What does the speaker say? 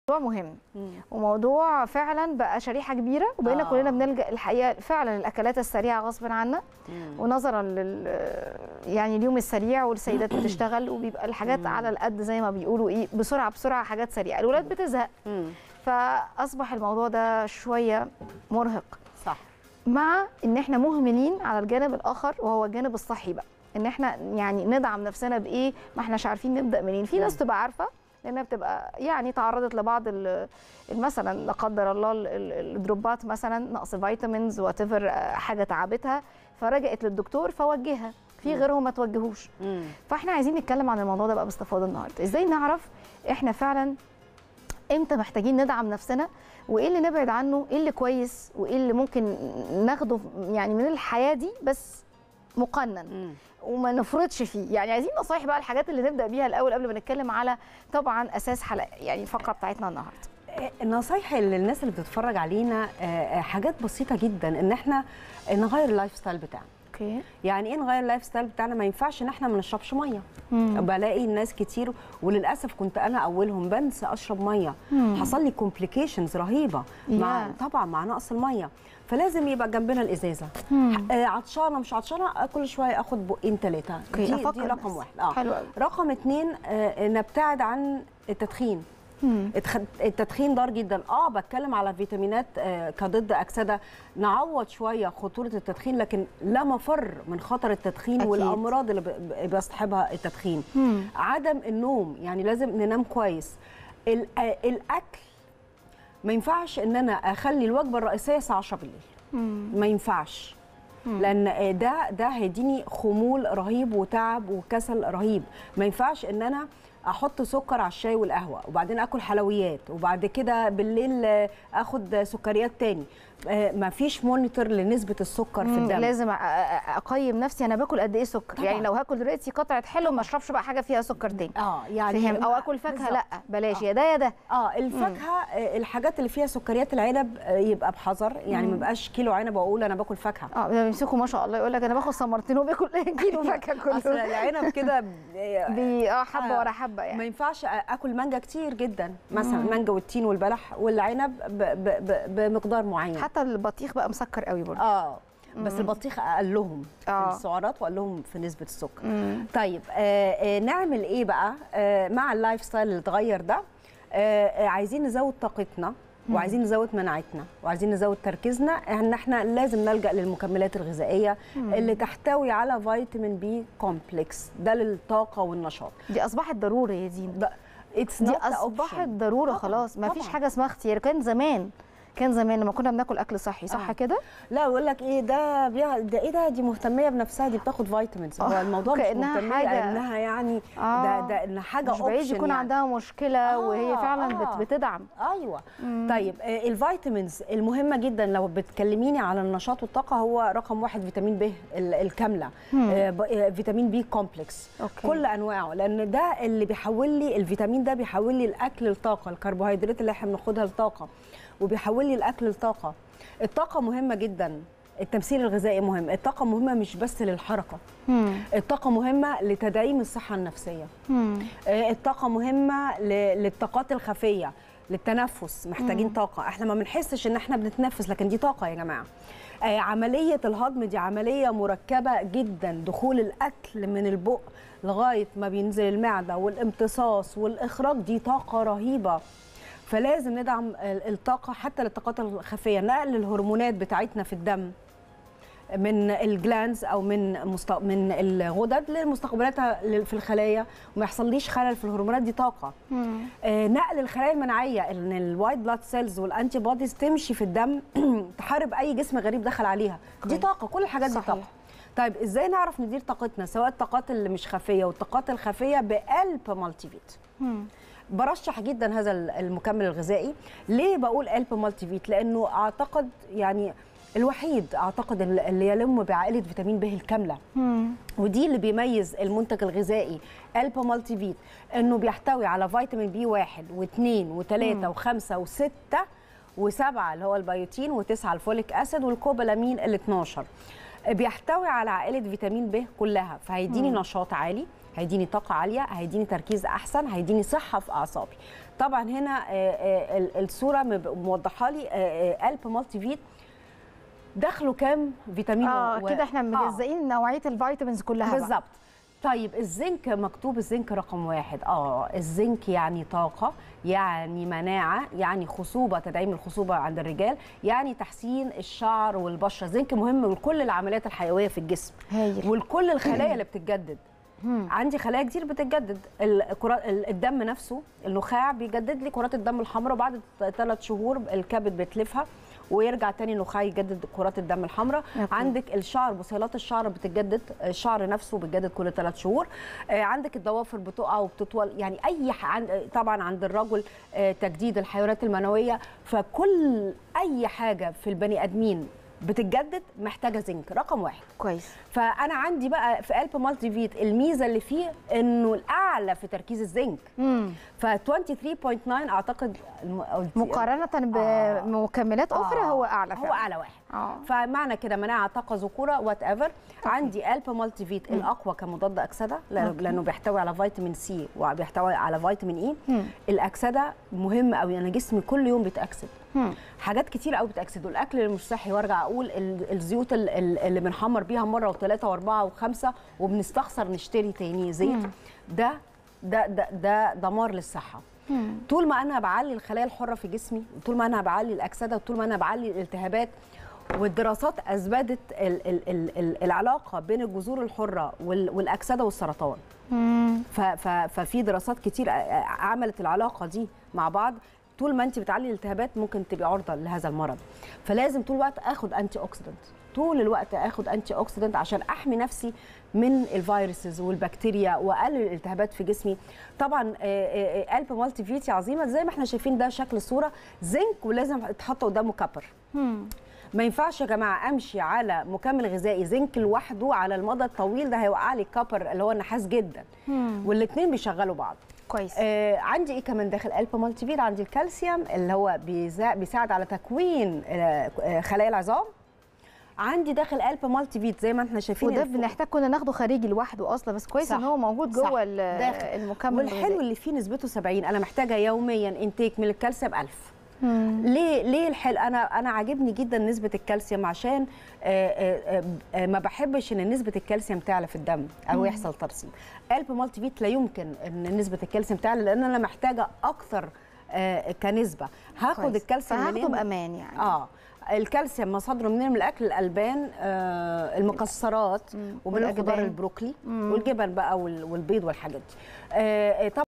مهم وموضوع فعلا بقى شريحه كبيره وبقينا آه. كلنا بنلجا الحقيقه فعلا الاكلات السريعه غصب عنا ونظرا لل يعني اليوم السريع والسيدات بتشتغل وبيبقى الحاجات على القد زي ما بيقولوا ايه بسرعه بسرعه حاجات سريعه الولاد بتزهق مم. فاصبح الموضوع ده شويه مرهق صح مع ان احنا مهملين على الجانب الاخر وهو الجانب الصحي بقى ان احنا يعني ندعم نفسنا بايه ما احناش عارفين نبدا منين في ناس تبقى عارفه لانها بتبقى يعني تعرضت لبعض ال- مثلا لا قدر الله ال- ال- الدروبات مثلا نقص فيتامينز وات حاجه تعبتها فرجعت للدكتور فوجهها في غيرهم ما توجهوش مم. فاحنا عايزين نتكلم عن الموضوع ده بقى باستفاضه النهارده ازاي نعرف احنا فعلا امتى محتاجين ندعم نفسنا وايه اللي نبعد عنه ايه اللي كويس وايه اللي ممكن ناخده يعني من الحياه دي بس مقنن مم. وما نفرطش فيه يعني عايزين نصايح بقى الحاجات اللي نبدا بيها الاول قبل ما نتكلم على طبعا اساس حلقه يعني الفقره بتاعتنا النهارده النصايح اللي الناس اللي بتتفرج علينا آه، آه، حاجات بسيطه جدا ان احنا نغير اللايف ستايل بتاعنا اوكي يعني ايه نغير اللايف ستايل بتاعنا ما ينفعش ان احنا ما نشربش ميه بلاقي الناس كتير وللاسف كنت انا اولهم بنسى اشرب ميه حصل لي كومبليكيشنز رهيبه مع ياه. طبعا مع نقص الميه فلازم يبقى جنبنا الازازه آه عطشانه مش عطشانه آه، كل شويه اخد بقين ثلاثه اوكي دي, أفكر دي رقم بس. واحد اه حلو قوي رقم اتنين آه نبتعد عن التدخين التخ- التدخين ضار جدا اه بتكلم على فيتامينات آه كضد اكسده نعوض شويه خطوره التدخين لكن لا مفر من خطر التدخين أكيد. والامراض اللي ب- ب- بيصطحبها التدخين عدم النوم يعني لازم ننام كويس ال- آه، الاكل ما ينفعش ان انا اخلي الوجبه الرئيسيه الساعه 10 بالليل ما ينفعش لان ده ده هيديني خمول رهيب وتعب وكسل رهيب ما ينفعش ان انا احط سكر على الشاي والقهوه وبعدين اكل حلويات وبعد كده بالليل آه، اخد سكريات تاني ما فيش مونيتور لنسبه السكر في مم، الدم لازم أ- أ- اقيم نفسي انا باكل قد ايه سكر طبعاً. يعني لو هاكل دلوقتي قطعه حلو ما اشربش بقى حاجه فيها سكر تاني اه يعني فهم او ما- اكل فاكهه بالظبط. لا بلاش آه. يا ده يا ده اه الفاكهه آه، الحاجات اللي فيها سكريات العنب آه، يبقى بحذر يعني ما يبقاش كيلو عنب واقول انا باكل فاكهه اه ده بيمسكوا ما شاء الله يقول لك انا باخد ثمرتين وباكل كيلو فاكهه اصل كله العنب كده آه، بي اه حبه آه. ورا حبه ما يعني ينفعش اكل مانجا كتير جدا مثلا مانجا والتين والبلح والعنب ب- ب- ب- بمقدار معين حتى البطيخ بقى مسكر قوي برضه اه بس البطيخ اقلهم آه. في السعرات واقلهم في نسبه السكر مم. طيب آه آه نعمل ايه بقى آه مع اللايف ستايل اللي اتغير ده آه آه عايزين نزود طاقتنا وعايزين نزود مناعتنا وعايزين نزود تركيزنا ان احنا لازم نلجا للمكملات الغذائيه اللي تحتوي على فيتامين بي كومبلكس ده للطاقه والنشاط دي اصبحت ضروره يا دين ده it's دي not the اصبحت option. ضروره طبعاً، خلاص ما فيش طبعاً. حاجه اسمها اختيار كان زمان كان زمان لما كنا بناكل اكل صحي صح آه. كده لا يقول لك ايه ده بيها ده ايه ده دي مهتميه بنفسها دي بتاخد فيتامينز هو آه، الموضوع مش كأنها مهتميه حاجة- انها يعني آه. ده ده ان حاجه مش بعيد option يكون يعني. عندها مشكله وهي آه، فعلا آه. بت- بتدعم ايوه طيب آه، الفيتامينز المهمه جدا لو بتكلميني على النشاط والطاقه هو رقم واحد فيتامين ب ال- الكامله آه، ب- آه، فيتامين بي كومبلكس أوكي. كل انواعه لان ده اللي بيحول لي الفيتامين ده بيحول لي الاكل لطاقه الكربوهيدرات اللي احنا بناخدها لطاقه وبيحول لي الاكل لطاقه الطاقه مهمه جدا التمثيل الغذائي مهم الطاقه مهمه مش بس للحركه مم. الطاقه مهمه لتدعيم الصحه النفسيه مم. آه، الطاقه مهمه ل- للطاقات الخفيه للتنفس محتاجين طاقه احنا ما بنحسش ان احنا بنتنفس لكن دي طاقه يا جماعه آه، عمليه الهضم دي عمليه مركبه جدا دخول الاكل من البق لغايه ما بينزل المعده والامتصاص والاخراج دي طاقه رهيبه فلازم ندعم ال- الطاقه حتى للطاقات الخفيه نقل الهرمونات بتاعتنا في الدم من الجلانز او من مست... من الغدد لمستقبلاتها لل- في الخلايا وما يحصليش خلل في الهرمونات دي طاقه مم. آه، نقل الخلايا المناعيه ان الوايت بلاد سيلز والانتي بوديز تمشي في الدم تحارب اي جسم غريب دخل عليها دي كويس. طاقه كل الحاجات دي صحيح. طاقه طيب ازاي نعرف ندير طاقتنا سواء الطاقات اللي مش خفيه والطاقات الخفيه بقلب مالتي فيت مم. برشح جدا هذا المكمل الغذائي ليه بقول قلب مالتي فيت لانه اعتقد يعني الوحيد اعتقد اللي يلم بعائله فيتامين ب الكامله مم. ودي اللي بيميز المنتج الغذائي البا مالتي فيت انه بيحتوي على فيتامين بي واحد واثنين وثلاثه وخمسه وسته وسبعه اللي هو البيوتين وتسعه الفوليك اسيد والكوبالامين ال 12 بيحتوي على عائله فيتامين ب كلها فهيديني نشاط عالي هيديني طاقه عاليه هيديني تركيز احسن هيديني صحه في اعصابي طبعا هنا آه، آه، ال- الصوره مب- موضحه لي آه، آه، قلب مالتي فيت دخله كام فيتامين اه و- كده احنا آه. مجزئين نوعيه الفيتامينز كلها بقى. بالظبط طيب الزنك مكتوب الزنك رقم واحد اه الزنك يعني طاقة يعني مناعة يعني خصوبة تدعيم الخصوبة عند الرجال يعني تحسين الشعر والبشرة الزنك مهم لكل العمليات الحيوية في الجسم هايل ولكل الخلايا اللي بتتجدد مم. عندي خلايا كتير بتتجدد الكرات الدم نفسه النخاع بيجدد لي كرات الدم الحمراء بعد ثلاث شهور الكبد بيتلفها ويرجع تاني النخاع يجدد كرات الدم الحمراء أوكي. عندك الشعر بصيلات الشعر بتتجدد الشعر نفسه بيتجدد كل ثلاث شهور آه، عندك الضوافر بتقع وبتطول يعني اي ح... عند... طبعا عند الرجل آه، تجديد الحيوانات المنويه فكل اي حاجه في البني ادمين بتتجدد محتاجه زنك رقم واحد كويس فانا عندي بقى في قلب مالتي فيت الميزه اللي فيه انه الاعلى في تركيز الزنك مم. ف 23.9 اعتقد الم... قلتي- مقارنه آه. بمكملات اخرى آه، هو اعلى هو فعلا. اعلى واحد اه فمعنى كده مناعه طاقه ذكوره وات ايفر عندي قلب مالتي فيت الاقوى كمضاد اكسده لأنه- أوكي. لانه بيحتوي على فيتامين سي وبيحتوي على فيتامين اي مم. الاكسده مهم قوي انا جسمي كل يوم بيتاكسد مم. حاجات كتير قوي بتاكسد والاكل اللي مش صحي وارجع اقول ال- الزيوت ال- ال- اللي بنحمر بيها مره وثلاثه واربعه وخمسه وبنستخسر نشتري تاني زيت مم. ده ده ده ده دمار للصحه مم. طول ما انا بعلي الخلايا الحره في جسمي طول ما انا بعلي الاكسده طول ما انا بعلي الالتهابات والدراسات اثبتت ال ال ال ال العلاقه بين الجذور الحره وال والاكسده والسرطان مم. ف ف ففي دراسات كتير عملت العلاقه دي مع بعض طول ما انت بتعلي الالتهابات ممكن تبقي عرضه لهذا المرض فلازم طول الوقت اخد انتي اوكسيدنت طول الوقت اخد انتي اوكسيدنت عشان احمي نفسي من الفيروسز والبكتيريا واقلل الالتهابات في جسمي طبعا آه، آه، آه، قلب مالتي فيتي عظيمه زي ما احنا شايفين ده شكل الصوره زنك ولازم يتحط قدامه كبر مم. ما ينفعش يا جماعه امشي على مكمل غذائي زنك لوحده على المدى الطويل ده هيوقع لي الكبر اللي هو النحاس جدا مم. والاثنين بيشغلوا بعض كويس آه عندي ايه كمان داخل قلب مالتي فيت عندي الكالسيوم اللي هو بيزا- بيساعد على تكوين آه، آه، خلايا العظام عندي داخل قلب مالتي فيت زي ما احنا شايفين وده الفوق. بنحتاج كنا ناخده خارجي لوحده اصلا بس كويس صح. ان هو موجود صح. جوه ال- داخل. المكمل والحلو الغذائي. اللي فيه نسبته 70 انا محتاجه يوميا انتيك من الكالسيوم 1000 مم. ليه ليه الحل انا انا عاجبني جدا نسبه الكالسيوم عشان آه، آه، آه، ما بحبش ان نسبه الكالسيوم تعلى في الدم او يحصل ترسيب قلب مالتي فيت لا يمكن ان نسبه الكالسيوم تعلى لان انا محتاجه اكتر آه، كنسبه هاخد كويس. الكالسيوم فهاخده منين بامان يعني اه الكالسيوم مصادره منين من الاكل الالبان آه المكسرات مم. ومن خضار والأجبان. البروكلي مم. والجبن بقى وال- والبيض والحاجات دي آه آه، طبعا